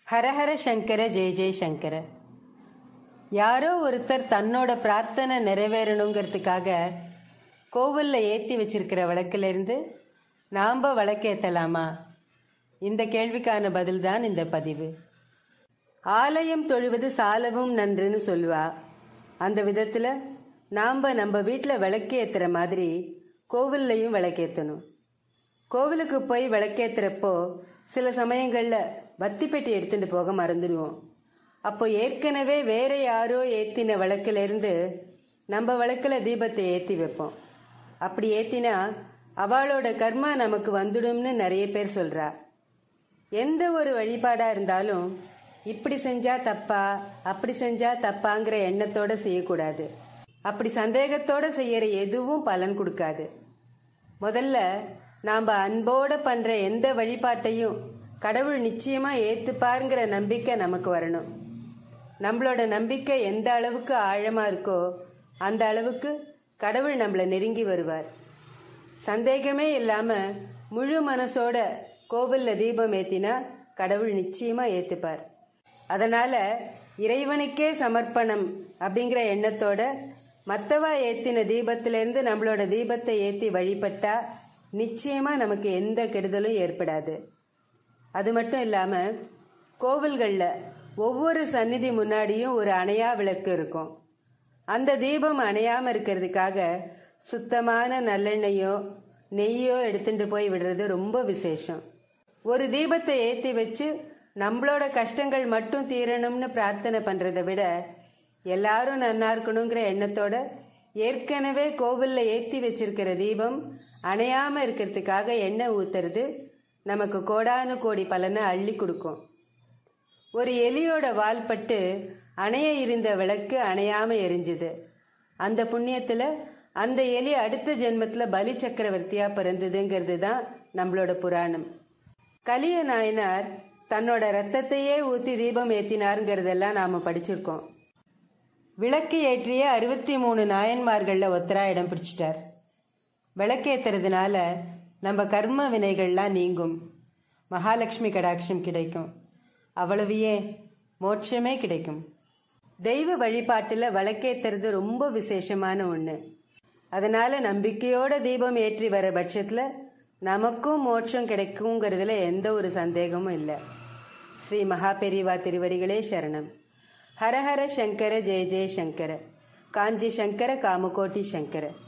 ஹரஹர சங்கர ஜெய ஜெய சங்கர யாரோ ஒருத்தர் தன்னோட பிரார்த்தனை நிறைவேறணுங்கிறதுக்காக கோவிலில் ஏற்றி வச்சிருக்கிற விளக்கிலிருந்து நாம் விளக்கேற்றலாமா இந்த கேள்விக்கான பதில்தான் இந்த பதிவு ஆலயம் தொழுவது சாலவும் நன்றுன்னு சொல்லுவா அந்த விதத்தில் நாம் நம்ம வீட்டில் விளக்கு ஏற்றுற மாதிரி கோவில்லையும் விளக்கேற்றணும் கோவிலுக்கு போய் விளக்கேற்றுறப்போ சில சமயங்களில் வத்தி பெட்டி எடுத்துட்டு போக மறந்துடுவோம் அப்போ ஏற்கனவே வேற யாரோ ஏற்றின விளக்குலேருந்து நம்ம விளக்கில் தீபத்தை ஏற்றி வைப்போம் அப்படி ஏற்றினா அவளோட கர்மா நமக்கு வந்துடும்னு நிறைய பேர் சொல்கிறா எந்த ஒரு வழிபாடாக இருந்தாலும் இப்படி செஞ்சா தப்பா அப்படி செஞ்சா தப்பாங்கிற எண்ணத்தோட செய்யக்கூடாது அப்படி சந்தேகத்தோட செய்யற எதுவும் பலன் கொடுக்காது முதல்ல நாம் அன்போட பண்ற எந்த வழிபாட்டையும் கடவுள் நிச்சயமா ஏத்துப்பாருங்கிற நம்பிக்கை நமக்கு வரணும் நம்மளோட நம்பிக்கை எந்த அளவுக்கு ஆழமா இருக்கோ அந்த அளவுக்கு கடவுள் நம்மளை நெருங்கி வருவார் சந்தேகமே இல்லாம முழு மனசோட கோவில்ல தீபம் ஏத்தினா கடவுள் நிச்சயமா ஏத்துப்பார் அதனால இறைவனுக்கே சமர்ப்பணம் அப்படிங்கிற எண்ணத்தோட மத்தவா ஏத்தின தீபத்திலிருந்து நம்மளோட தீபத்தை ஏத்தி வழிபட்டா நிச்சயமா நமக்கு எந்த கெடுதலும் ஏற்படாது அது மட்டும் இல்லாம கோவில்கள்ல ஒவ்வொரு சந்நிதி முன்னாடியும் ஒரு அணையா விளக்கு இருக்கும் அந்த தீபம் அணையாம இருக்கிறதுக்காக சுத்தமான நல்லெண்ணெயோ நெய்யோ எடுத்துட்டு போய் விடுறது ரொம்ப விசேஷம் ஒரு தீபத்தை ஏத்தி வச்சு நம்மளோட கஷ்டங்கள் மட்டும் தீரணும்னு பிரார்த்தனை பண்றதை விட எல்லாரும் நன்னா இருக்கணுங்கிற எண்ணத்தோட ஏற்கனவே கோவில்ல ஏத்தி வச்சிருக்கிற தீபம் அணையாம இருக்கிறதுக்காக எண்ணெய் ஊத்துறது நமக்கு கோடானு கோடி பலனை அள்ளி கொடுக்கும் ஒரு எலியோட வால் பட்டு அணைய இருந்த விளக்கு அணையாம எரிஞ்சுது அந்த புண்ணியத்துல அந்த எலி அடுத்த ஜென்மத்துல பலி சக்கரவர்த்தியா பிறந்ததுங்கிறது தான் நம்மளோட புராணம் கலிய நாயனார் தன்னோட ரத்தத்தையே ஊத்தி தீபம் ஏத்தினாருங்கிறதெல்லாம் நாம படிச்சிருக்கோம் விளக்கு ஏற்றிய அறுபத்தி மூணு நாயன்மார்கள்ல ஒத்தரா இடம் பிடிச்சிட்டார் விளக்கேத்துறதுனால நம்ம கர்ம வினைகள்லாம் நீங்கும் மகாலட்சுமி கடாட்சம் கிடைக்கும் அவ்வளவு ஏன் மோட்சமே கிடைக்கும் தெய்வ வழிபாட்டில் விளக்கேத்துறது ரொம்ப விசேஷமான ஒன்று அதனால நம்பிக்கையோட தீபம் ஏற்றி வர பட்சத்தில் நமக்கும் மோட்சம் கிடைக்குங்கிறதுல எந்த ஒரு சந்தேகமும் இல்லை ஸ்ரீ மகா பெரிவா திருவடிகளே சரணம் ஹரஹர சங்கர ஜெய ஜெய சங்கர காஞ்சி சங்கர காமகோட்டி சங்கர